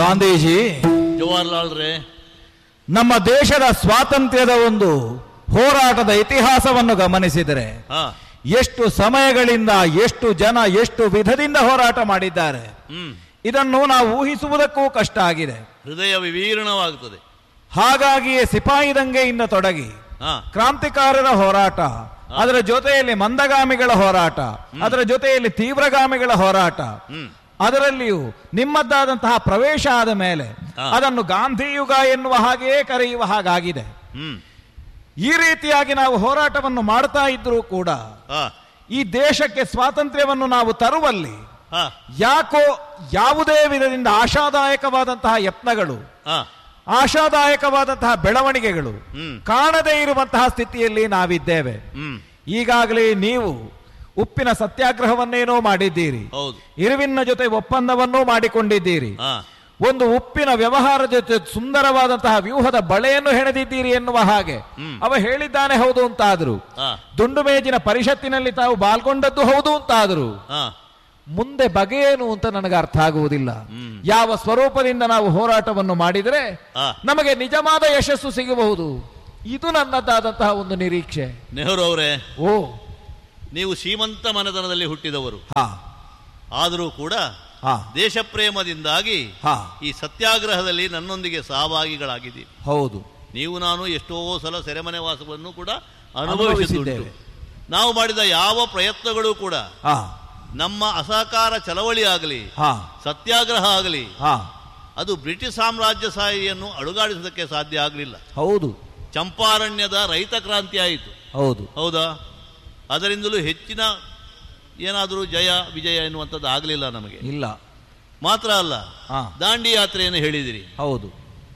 ಗಾಂಧೀಜಿ ಜವಾಹರ್ಲಾಲ್ ರೇ ನಮ್ಮ ದೇಶದ ಸ್ವಾತಂತ್ರ್ಯದ ಒಂದು ಹೋರಾಟದ ಇತಿಹಾಸವನ್ನು ಗಮನಿಸಿದರೆ ಹಾ ಎಷ್ಟು ಸಮಯಗಳಿಂದ ಎಷ್ಟು ಜನ ಎಷ್ಟು ವಿಧದಿಂದ ಹೋರಾಟ ಮಾಡಿದ್ದಾರೆ ಹ್ಮ್ ಇದನ್ನು ನಾವು ಊಹಿಸುವುದಕ್ಕೂ ಕಷ್ಟ ಆಗಿದೆ ಹೃದಯ ವಿವೀರ್ಣವಾಗುತ್ತದೆ ಹಾಗಾಗಿಯೇ ಸಿಪಾಯಿ ದಂಗೆಯಿಂದ ತೊಡಗಿ ಹಾ ಕ್ರಾಂತಿಕಾರರ ಹೋರಾಟ ಅದರ ಜೊತೆಯಲ್ಲಿ ಮಂದಗಾಮಿಗಳ ಹೋರಾಟ ಅದರ ಜೊತೆಯಲ್ಲಿ ತೀವ್ರಗಾಮಿಗಳ ಹೋರಾಟ ಹ್ಮ್ ಅದರಲ್ಲಿಯೂ ನಿಮ್ಮದ್ದಾದಂತಹ ಪ್ರವೇಶ ಆದ ಮೇಲೆ ಹಾ. ಅದನ್ನು ಗಾಂಧಿ ಯುಗ ಎನ್ನುವ ಹಾಗೆಯೇ ಕರೆಯುವ ಹಾಗಾಗಿದೆ ಹ್ಮ್ ಈ ರೀತಿಯಾಗಿ ನಾವು ಹೋರಾಟವನ್ನು ಮಾಡ್ತಾ ಇದ್ರೂ ಕೂಡ ಹಾ ಈ ದೇಶಕ್ಕೆ ಸ್ವಾತಂತ್ರ್ಯವನ್ನು ನಾವು ತರುವಲ್ಲಿ ಹಾ ಯಾಕೋ ಯಾವುದೇ ವಿಧದಿಂದ ಆಶಾದಾಯಕವಾದಂತಹ ಯತ್ನಗಳು ಹಾ ಆಶಾದಾಯಕವಾದಂತಹ ಬೆಳವಣಿಗೆಗಳು ಹ್ಮ್ ಕಾಣದೇ ಇರುವಂತಹ ಸ್ಥಿತಿಯಲ್ಲಿ ನಾವಿದ್ದೇವೆ ಹ್ಮ್ ಈಗಾಗಲೇ ನೀವು ಉಪ್ಪಿನ ಸತ್ಯಾಗ್ರಹವನ್ನೇನೋ ಮಾಡಿದ್ದೀರಿ ಹೌದು ಇರುವಿನ ಜೊತೆ ಒಪ್ಪಂದವನ್ನೂ ಮಾಡಿಕೊಂಡಿದ್ದೀರಿ ಹಾ ಒಂದು ಉಪ್ಪಿನ ವ್ಯವಹಾರ ಜೊತೆ ಸುಂದರವಾದಂತಹ ವ್ಯೂಹದ ಬಳೆಯನ್ನು ಹೆಣೆದಿದ್ದೀರಿ ಎನ್ನುವ ಹಾಗೆ ಹ್ಮ್. ಅವ ಹೇಳಿದ್ದಾನೆ ಹೌದು ಅಂತಾದ್ರು ಹಾ ದುಂಡು ಮೇಜಿನ ಪರಿಷತ್ತಿನಲ್ಲಿ ತಾವು ಪಾಲ್ಗೊಂಡದ್ದು ಹೌದು ಅಂತಾದ್ರು ಹಾ ಮುಂದೆ ಬಗೆಯೇನು ಅಂತ ನನಗೆ ಅರ್ಥ ಆಗುವುದಿಲ್ಲ ಹ್ಮ್. ಯಾವ ಸ್ವರೂಪದಿಂದ ನಾವು ಹೋರಾಟವನ್ನು ಮಾಡಿದರೆ ಆ. ನಮಗೆ ನಿಜವಾದ ಯಶಸ್ಸು ಸಿಗಬಹುದು ಇದು ನನ್ನದಾದಂತಹ ಒಂದು ನಿರೀಕ್ಷೆ ನೆಹರು ಅವರೇ ಓ ನೀವು ಶ್ರೀಮಂತ ಮನೆತನದಲ್ಲಿ ಹುಟ್ಟಿದವರು ಹಾ ಆದರೂ ಕೂಡ ಹಾ ದೇಶ ಪ್ರೇಮದಿಂದಾಗಿ ಹಾ ಈ ಸತ್ಯಾಗ್ರಹದಲ್ಲಿ ನನ್ನೊಂದಿಗೆ ಸಹಭಾಗಿಗಳಾಗಿದ್ದೀರಿ ಹೌದು ನೀವು ನಾನು ಎಷ್ಟೋ ಸಲ ಸೆರೆಮನೆ ವಾಸವನ್ನು ಕೂಡ ಅನುಭವಿಸಿದ್ದೇವೆ. ಅನುಭವಿಸಿದ್ದೇವೆ ನಾವು ಮಾಡಿದ ಯಾವ ಪ್ರಯತ್ನಗಳು ಕೂಡ ಹಾ ನಮ್ಮ ಅಸಹಕಾರ ಚಳವಳಿ ಆಗಲಿ ಹಾ ಸತ್ಯಾಗ್ರಹ ಆಗಲಿ ಹಾ ಅದು ಬ್ರಿಟಿಷ್ ಸಾಮ್ರಾಜ್ಯಶಾಹಿಯನ್ನು ಅಳುಗಾಡಿಸೋದಕ್ಕೆ ಸಾಧ್ಯ ಆಗಲಿಲ್ಲ ಹೌದು ಚಂಪಾರಣ್ಯದ ರೈತ ಕ್ರಾಂತಿ ಆಯಿತು ಹೌದು ಹೌದಾ ಅದರಿಂದಲೂ ಹೆಚ್ಚಿನ ಏನಾದರೂ ಜಯ ವಿಜಯ ಎನ್ನುವಂಥದ್ದು ಆಗಲಿಲ್ಲ ನಮಗೆ ಇಲ್ಲ ಮಾತ್ರ ಅಲ್ಲ ಹಾ ದಾಂಡಿ ಯಾತ್ರೆಯನ್ನು ಹೇಳಿದಿರಿ ಹೌದು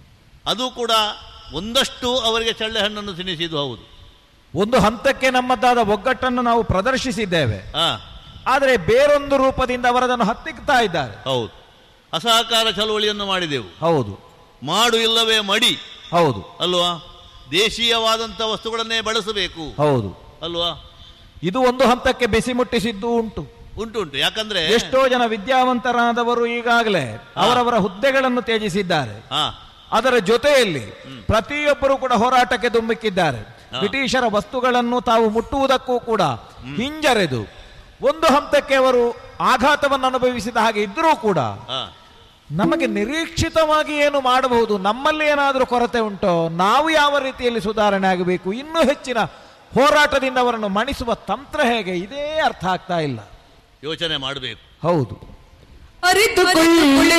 ಅದು ಕೂಡ ಒಂದಷ್ಟು ಅವರಿಗೆ ಚಳ್ಳೆ ಹಣ್ಣನ್ನು ತಿನ್ನಿಸಿದ್ದು ಹೌದು ಒಂದು ಹಂತಕ್ಕೆ ನಮ್ಮದಾದ ಒಗ್ಗಟ್ಟನ್ನು ನಾವು ಪ್ರದರ್ಶಿಸಿದ್ದೇವೆ ಹಾ ಆದರೆ ಬೇರೊಂದು ರೂಪದಿಂದ ಅವರದನ್ನು ಹತ್ತಿಕ್ತಾ ಇದ್ದಾರೆ ಹೌದು ಅಸಹಕಾರ ಚಳವಳಿಯನ್ನು ಮಾಡಿದೆವು ಹೌದು ಮಾಡು ಇಲ್ಲವೇ ಮಡಿ ಹೌದು ಅಲ್ವಾ ದೇಶೀಯವಾದಂಥ ವಸ್ತುಗಳನ್ನೇ ಬಳಸಬೇಕು ಹೌದು ಅಲ್ವಾ ಇದು ಒಂದು ಹಂತಕ್ಕೆ ಬಿಸಿ ಮುಟ್ಟಿಸಿದ್ದು ಉಂಟು ಉಂಟು ಉಂಟು ಯಾಕಂದ್ರೆ ಎಷ್ಟೋ ಜನ ವಿದ್ಯಾವಂತರಾದವರು ಈಗಾಗಲೇ ಅವರವರ ಹುದ್ದೆಗಳನ್ನು ತ್ಯಜಿಸಿದ್ದಾರೆ ಹಾ ಅದರ ಜೊತೆಯಲ್ಲಿ ಪ್ರತಿಯೊಬ್ಬರು ಕೂಡ ಹೋರಾಟಕ್ಕೆ ಧುಮ್ಮಿಕ್ಕಿದ್ದಾರೆ ಹಾ. ಬ್ರಿಟಿಷರ ವಸ್ತುಗಳನ್ನು ತಾವು ಮುಟ್ಟುವುದಕ್ಕೂ ಕೂಡ ಹಿಂಜರೆದು ಒಂದು ಹಂತಕ್ಕೆ ಅವರು ಆಘಾತವನ್ನು ಅನುಭವಿಸಿದ ಹಾಗೆ ಇದ್ರೂ ಕೂಡ ಹಾ ನಮಗೆ ನಿರೀಕ್ಷಿತವಾಗಿ ಏನು ಮಾಡಬಹುದು ನಮ್ಮಲ್ಲಿ ಏನಾದರೂ ಕೊರತೆ ಉಂಟೋ ನಾವು ಯಾವ ರೀತಿಯಲ್ಲಿ ಸುಧಾರಣೆ ಆಗಬೇಕು ಇನ್ನೂ ಹೆಚ್ಚಿನ ಹೋರಾಟದಿಂದ ಅವರನ್ನು ಮಣಿಸುವ ತಂತ್ರ ಹೇಗೆ ಇದೇ ಅರ್ಥ ಆಗ್ತಾ ಇಲ್ಲ ಯೋಚನೆ ಮಾಡಬೇಕು ಹೌದು ಅರಿತುಕೊಳ್ಳೆ